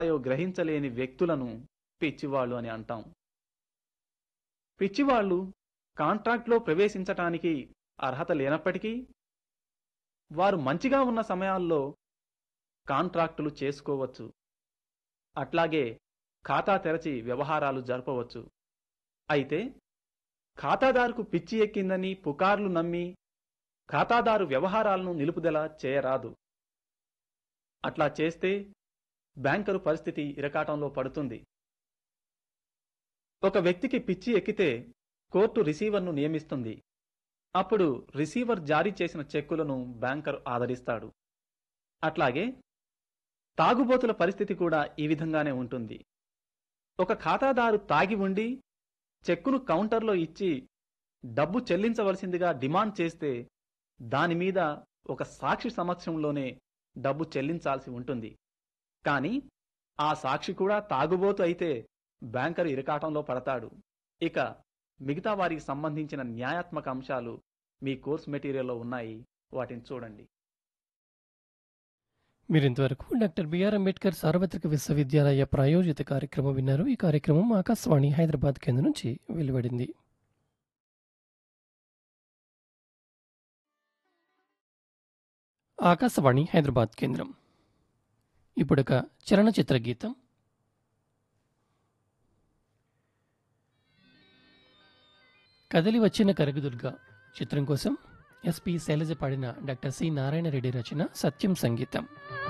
ఉన్నాయో గ్రహించలేని వ్యక్తులను పిచ్చివాళ్ళు అని అంటాం పిచ్చివాళ్ళు కాంట్రాక్ట్లో ప్రవేశించటానికి అర్హత లేనప్పటికీ వారు మంచిగా ఉన్న సమయాల్లో కాంట్రాక్టులు చేసుకోవచ్చు అట్లాగే ఖాతా తెరచి వ్యవహారాలు జరపవచ్చు అయితే ఖాతాదారుకు పిచ్చి ఎక్కిందని పుకార్లు నమ్మి ఖాతాదారు వ్యవహారాలను నిలుపుదల చేయరాదు అట్లా చేస్తే బ్యాంకరు పరిస్థితి ఇరకాటంలో పడుతుంది ఒక వ్యక్తికి పిచ్చి ఎక్కితే కోర్టు రిసీవర్ను నియమిస్తుంది అప్పుడు రిసీవర్ జారీ చేసిన చెక్కులను బ్యాంకర్ ఆదరిస్తాడు అట్లాగే తాగుబోతుల పరిస్థితి కూడా ఈ విధంగానే ఉంటుంది ఒక ఖాతాదారు తాగి ఉండి చెక్కును కౌంటర్లో ఇచ్చి డబ్బు చెల్లించవలసిందిగా డిమాండ్ చేస్తే దాని మీద ఒక సాక్షి సమక్షంలోనే డబ్బు చెల్లించాల్సి ఉంటుంది కానీ ఆ సాక్షి కూడా తాగుబోతు అయితే బ్యాంకరు ఇరకాటంలో పడతాడు ఇక మిగతా వారికి సంబంధించిన న్యాయాత్మక అంశాలు మీ కోర్స్ మెటీరియల్లో ఉన్నాయి వాటిని చూడండి మీరింతవరకు డాక్టర్ బిఆర్ అంబేద్కర్ సార్వత్రిక విశ్వవిద్యాలయ ప్రాయోజిత కార్యక్రమం విన్నారు ఈ కార్యక్రమం ఆకాశవాణి హైదరాబాద్ కేంద్రం నుంచి వెలువడింది ఆకాశవాణి హైదరాబాద్ కేంద్రం ఇప్పుడొక చలనచిత్ర గీతం కదలి వచ్చిన కరగదుర్గ చిత్రం కోసం ఎస్పి శైలజ పాడిన డాక్టర్ సి నారాయణ రెడ్డి రచన సత్యం సంగీతం